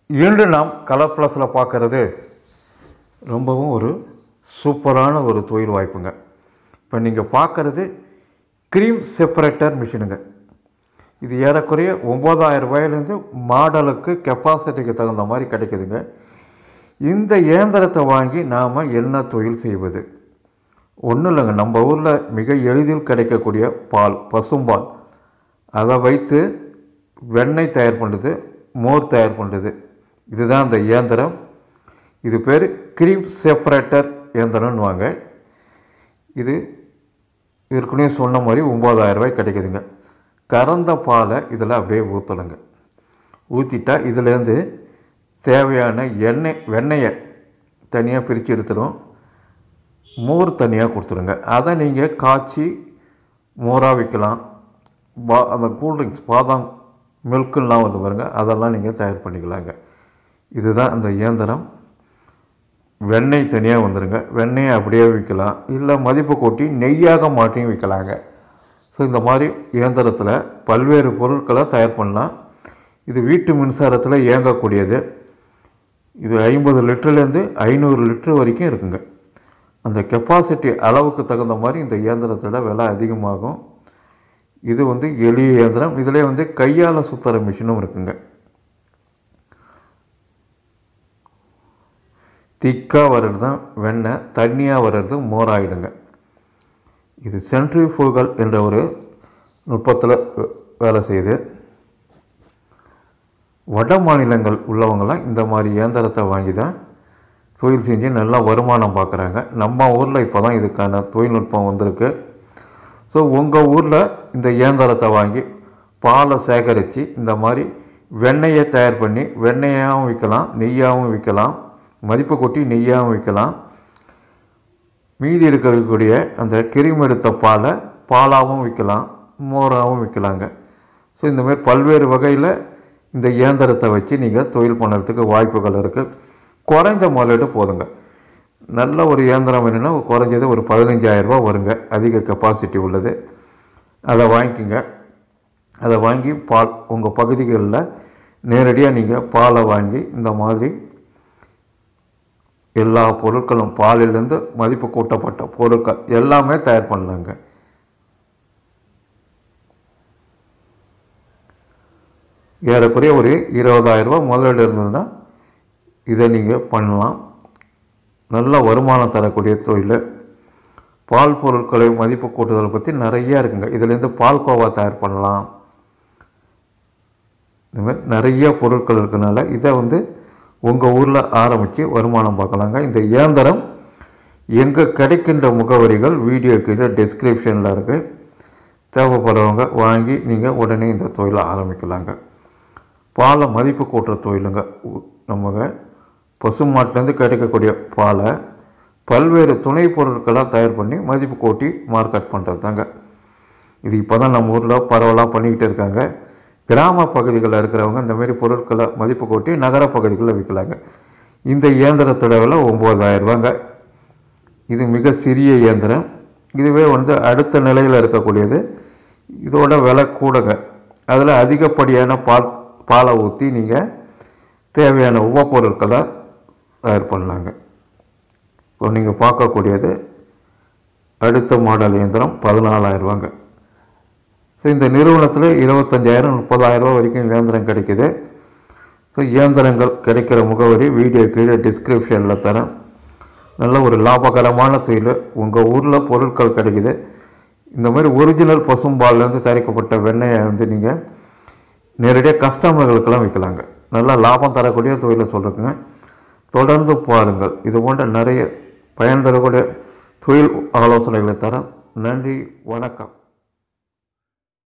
இன்று நாம் கலர் ப்ளஸில் பார்க்குறது ரொம்பவும் ஒரு சூப்பரான ஒரு தொழில் வாய்ப்புங்க இப்போ நீங்கள் பார்க்குறது க்ரீம் செப்பரேட்டர் மிஷினுங்க இது ஏறக்குறைய ஒம்பதாயிரம் ரூபாயிலேருந்து மாடலுக்கு கெப்பாசிட்டிக்கு தகுந்த மாதிரி கிடைக்குதுங்க இந்த இயந்திரத்தை வாங்கி நாம் என்ன தொழில் செய்வது ஒன்றும் இல்லைங்க நம்ம ஊரில் மிக எளிதில் கிடைக்கக்கூடிய பால் பசும்பால் அதை வைத்து வெண்ணெய் தயார் பண்ணுறது மோர் தயார் பண்ணுறது இதுதான் அந்த இயந்திரம் இது பேர் க்ரீம் செப்பரேட்டர் இயந்திரம்னு வாங்க இது ஏற்கனவே சொன்ன மாதிரி ஒம்பதாயிரம் ரூபாய் கிடைக்குதுங்க கறந்த பாலை இதில் அப்படியே ஊற்றணுங்க ஊற்றிட்டா இதுலேருந்து தேவையான எண்ணெய் வெண்ணெயை தனியாக பிரித்து எடுத்துடும் மோர் தனியாக கொடுத்துருங்க அதை நீங்கள் காய்ச்சி மோராக வைக்கலாம் பா அந்த கூல்ட்ரிங்க்ஸ் பாதாம் மில்க்குலாம் வந்து பாருங்க அதெல்லாம் நீங்கள் தயார் பண்ணிக்கலாங்க இதுதான் அந்த இயந்திரம் வெண்ணெய் தனியாக வந்துடுங்க வெண்ணெயை அப்படியே விற்கலாம் இல்லை மதிப்பு கூட்டி நெய்யாக மாற்றியும் விற்கலாங்க ஸோ இந்த மாதிரி இயந்திரத்தில் பல்வேறு பொருட்களை தயார் பண்ணலாம் இது வீட்டு மின்சாரத்தில் இயங்கக்கூடியது இது ஐம்பது லிட்டர்லேருந்து ஐநூறு லிட்டர் வரைக்கும் இருக்குங்க அந்த கெப்பாசிட்டி அளவுக்கு தகுந்த மாதிரி இந்த இயந்திரத்தோட விலை அதிகமாகும் இது வந்து எளிய இயந்திரம் இதில் வந்து கையால் சுற்றுற மிஷினும் இருக்குங்க திக்காக வர்றது தான் வெண்ணெய் தண்ணியாக வர்றது மோராயிடுங்க இது சென்ட்ரிஃபூகல் என்ற ஒரு நுட்பத்தில் வேலை செய்யுது வட மாநிலங்கள் உள்ளவங்களாம் இந்த மாதிரி இயந்திரத்தை வாங்கி தான் தொழில் செஞ்சு நல்லா வருமானம் பார்க்குறாங்க நம்ம ஊரில் இப்போ தான் இதுக்கான தொழில்நுட்பம் வந்திருக்கு ஸோ உங்கள் ஊரில் இந்த இயந்திரத்தை வாங்கி பாலை சேகரித்து இந்த மாதிரி வெண்ணெயை தயார் பண்ணி வெண்ணெயாகவும் விற்கலாம் நெய்யாகவும் விற்கலாம் மதிப்பு கொட்டி நெய்யாகவும் விற்கலாம் மீதி இருக்கக்கூடிய அந்த கிருமி எடுத்த பாலை பாலாகவும் விற்கலாம் மோராகவும் விற்கலாங்க ஸோ இந்த மாதிரி பல்வேறு வகையில் இந்த இயந்திரத்தை வச்சு நீங்கள் தொழில் பண்ணுறதுக்கு வாய்ப்புகள் இருக்குது குறைந்த முதலீடு போதுங்க நல்ல ஒரு இயந்திரம் வேணும்னா குறைஞ்சது ஒரு பதினஞ்சாயிரரூபா வருங்க அதிக கெப்பாசிட்டி உள்ளது அதை வாங்கிக்கோங்க அதை வாங்கி பால் உங்கள் பகுதிகளில் நேரடியாக நீங்கள் பாலை வாங்கி இந்த மாதிரி எல்லா பொருட்களும் பாலிலிருந்து மதிப்பு கூட்டப்பட்ட பொருட்கள் எல்லாமே தயார் பண்ணலாங்க ஏறக்குறைய ஒரு இருபதாயிரரூபா முதலீடு இருந்ததுன்னா இதை நீங்கள் பண்ணலாம் நல்ல வருமானம் தரக்கூடிய தொழில் பால் பொருட்களை மதிப்பு கூட்டுதலை பற்றி நிறையா இருக்குங்க இதுலேருந்து பால் கோவா தயார் பண்ணலாம் இந்த மாதிரி நிறைய பொருட்கள் இருக்கனால இதை வந்து உங்கள் ஊரில் ஆரம்பித்து வருமானம் பார்க்கலாங்க இந்த இயந்திரம் எங்கே கிடைக்கின்ற முகவரிகள் வீடியோ கீழே டிஸ்கிரிப்ஷனில் இருக்குது தேவைப்படுறவங்க வாங்கி நீங்கள் உடனே இந்த தொழிலை ஆரம்பிக்கலாங்க பாலை மதிப்பு கூட்டுற தொழிலுங்க நமக்கு பசுமாட்டிலேருந்து கிடைக்கக்கூடிய பாலை பல்வேறு துணை பொருட்களாக தயார் பண்ணி மதிப்பு கூட்டி மார்க்கெட் பண்ணுறது தாங்க இது இப்போ தான் நம்ம ஊரில் பரவலாக பண்ணிக்கிட்டு இருக்காங்க கிராம பகுதிகளில் இருக்கிறவங்க இந்த மாதிரி பொருட்களை மதிப்பு கூட்டி நகர பகுதிகளில் விற்கலாங்க இந்த இயந்திரத்தோட விலை ஒம்பதாயிரம் ரூபாங்க இது மிக சிறிய இயந்திரம் இதுவே வந்து அடுத்த நிலையில் இருக்கக்கூடியது இதோட விலை கூடங்க அதில் அதிகப்படியான பால் பாலை ஊற்றி நீங்கள் தேவையான உபப்பொருட்களை தயார் பண்ணலாங்க இப்போ நீங்கள் பார்க்கக்கூடியது அடுத்த மாடல் இயந்திரம் பதினாலாயிரம் ரூபாங்க ஸோ இந்த நிறுவனத்தில் இருபத்தஞ்சாயிரம் முப்பதாயிரம் ரூபா வரைக்கும் இயந்திரம் கிடைக்குது ஸோ இயந்திரங்கள் கிடைக்கிற முகவரி வீடியோ கீழே டிஸ்கிரிப்ஷனில் தரேன் நல்ல ஒரு லாபகரமான தொழில் உங்கள் ஊரில் பொருட்கள் கிடைக்குது இந்த மாதிரி ஒரிஜினல் பசும்பால்லேருந்து தயாரிக்கப்பட்ட வெண்ணெயை வந்து நீங்கள் நேரடியாக கஸ்டமர்களுக்கெல்லாம் விற்கலாங்க நல்லா லாபம் தரக்கூடிய தொழிலை சொல்கிறேங்க தொடர்ந்து பாருங்கள் இது போன்ற நிறைய பயன் தரக்கூடிய தொழில் ஆலோசனைகளை தரேன் நன்றி வணக்கம்